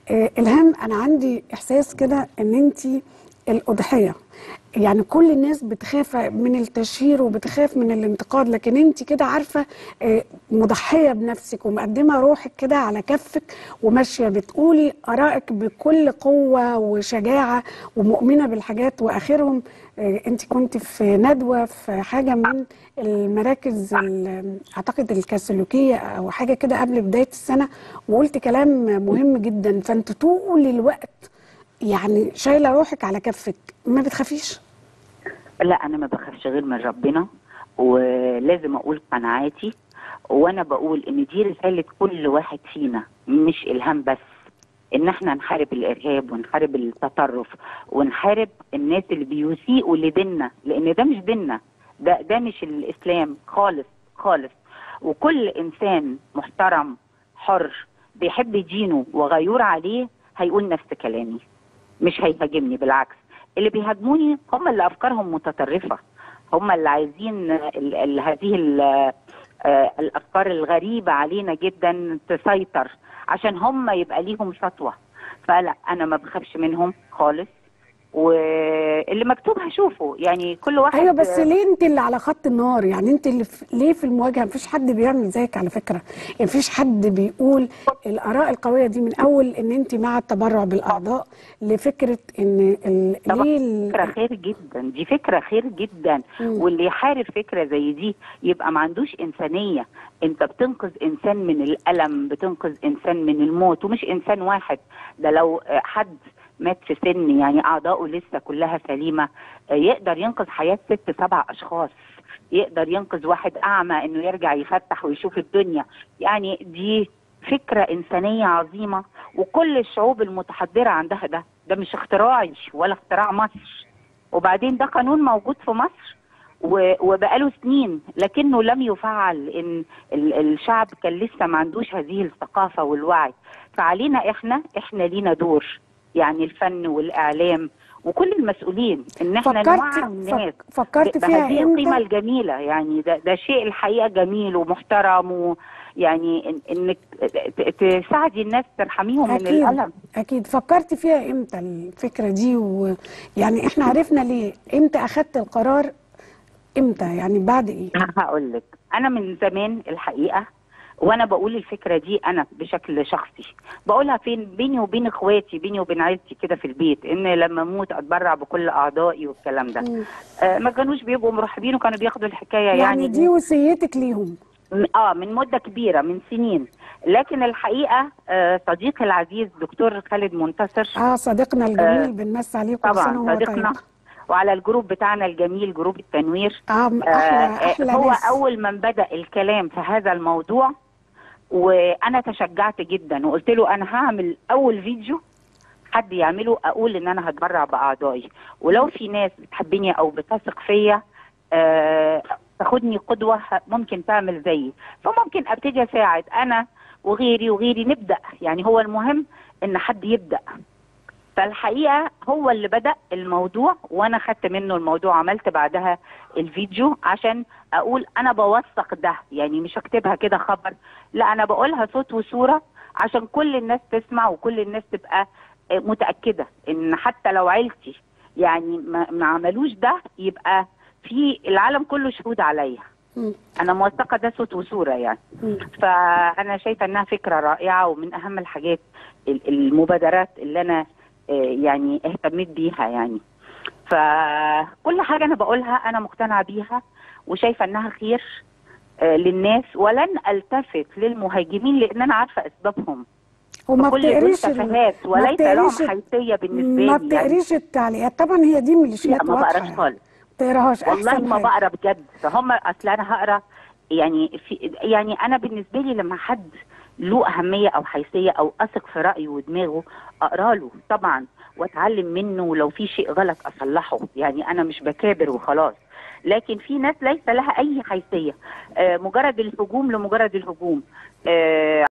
آه، الهام انا عندي احساس كده ان انت الاضحيه يعني كل الناس بتخاف من التشهير وبتخاف من الانتقاد لكن انت كده عارفه آه، مضحيه بنفسك ومقدمه روحك كده على كفك وماشيه بتقولي ارائك بكل قوه وشجاعه ومؤمنه بالحاجات واخرهم آه، انت كنت في ندوه في حاجه من المراكز ال- اعتقد الكاثوليكيه او حاجه كده قبل بدايه السنه وقلت كلام مهم جدا فانت طول الوقت يعني شايله روحك على كفك ما بتخافيش لا انا ما بخافش غير من ربنا ولازم اقول قناعاتي وانا بقول ان دي رساله كل واحد فينا مش الهام بس ان احنا نحارب الارهاب ونحارب التطرف ونحارب الناس اللي بيسيئوا لديننا لان ده مش ديننا ده ده مش الاسلام خالص خالص وكل انسان محترم حر بيحب دينه وغيور عليه هيقول نفس كلامي مش هيهاجمني بالعكس اللي بيهاجموني هم اللي افكارهم متطرفه هم اللي عايزين ال ال هذه ال آه، الافكار الغريبه علينا جدا تسيطر عشان هم يبقى ليهم سطوه فلا انا ما بخافش منهم خالص واللي مكتوب هشوفه يعني كل واحد ايوه بس ليه انت اللي على خط النار يعني انت اللي في ليه في المواجهه مفيش حد بيعمل زيك على فكره يعني مفيش حد بيقول الاراء القويه دي من اول ان انت مع التبرع بالاعضاء لفكره ان ال... طبعا ليه ال... فكرة خير جدا دي فكرة خير جدا مم. واللي يحارب فكرة زي دي يبقى ما عندوش إنسانية أنت بتنقذ إنسان من الألم بتنقذ إنسان من الموت ومش إنسان واحد ده لو آه، حد مات في سن يعني أعضاؤه لسه كلها سليمة آه، يقدر ينقذ حياة ست سبع أشخاص يقدر ينقذ واحد أعمى إنه يرجع يفتح ويشوف الدنيا يعني دي فكرة إنسانية عظيمة وكل الشعوب المتحضرة عندها ده ده مش اختراعي ولا اختراع مصر وبعدين ده قانون موجود في مصر و- وبقاله سنين لكنه لم يفعل ان ال- الشعب كان لسه ما عندوش هذه الثقافه والوعي فعلينا احنا احنا لينا دور يعني الفن والاعلام وكل المسؤولين ان احنا فكرت نوعي الناس فك... فكرت ب- فيها بهذه القيمه امتى الجميله يعني ده ده شيء الحقيقه جميل ومحترم ويعني إن- انك ت- تساعدي الناس ترحميهم من اكيد الالم اكيد فكرت فيها امتى الفكره دي ويعني احنا عرفنا ليه امتى اخدت القرار امتى يعني بعد ايه هقول لك انا من زمان الحقيقه وانا بقول الفكره دي انا بشكل شخصي بقولها فين بيني وبين اخواتي بيني وبين عيلتي كده في البيت ان لما اموت اتبرع بكل اعضائي والكلام ده مم. آه ما كانوش بيبقوا مرحبين وكانوا بياخدوا الحكايه يعني, يعني دي وصيتك ليهم م- اه من مده كبيره من سنين لكن الحقيقه آه صديقي العزيز دكتور خالد منتصر اه صديقنا الجميل بنمس عليه كل سنه طبعا وهو صديقنا طيب وعلى الجروب بتاعنا الجميل جروب التنوير اه آه، احلى احلى هو ناس اول من بدا الكلام في هذا الموضوع وانا تشجعت جدا وقلت له انا هعمل اول فيديو حد يعمله اقول ان انا هتبرع باعضائي ولو في ناس بتحبني او بتثق فيا آه، تاخدني قدوه ه- ممكن تعمل زيي فممكن ابتدي اساعد انا وغيري وغيري نبدا يعني هو المهم ان حد يبدا فالحقيقه هو اللي بدا الموضوع وانا خدت منه الموضوع عملت بعدها الفيديو عشان اقول انا بوثق ده يعني مش هكتبها كده خبر لا انا بقولها صوت وصوره عشان كل الناس تسمع وكل الناس تبقى آه، متاكده ان حتى لو عيلتي يعني ما, ما عملوش ده يبقى في العالم كله شهود عليا مم. انا موثقه ده صوت وصوره يعني مم. فانا شايفه انها فكره رائعه ومن اهم الحاجات ال- المبادرات اللي انا آه، يعني اهتميت بيها يعني فكل حاجه انا بقولها انا مقتنعه بيها وشايفه انها خير آه، للناس ولن التفت للمهاجمين لان انا عارفه اسبابهم وما كل دول بتقريش ال- تفاهات ما وليس لهم بتقريش حيثيه بالنسبه ما لي يعني بتقريش التعليقات طبعا هي دي لا ميليشيات ما واضحه بقراش يعني. خالص ما تقراهاش والله احسن ما حاجه بقرا بجد فهم اصل انا هقرا يعني في يعني انا بالنسبه لي لما حد له اهميه او حيثيه او اثق في رايه ودماغه اقرا له طبعا واتعلم منه ولو في شيء غلط اصلحه يعني انا مش بكابر وخلاص لكن في ناس ليس لها اي حيثيه آه مجرد الهجوم لمجرد الهجوم آه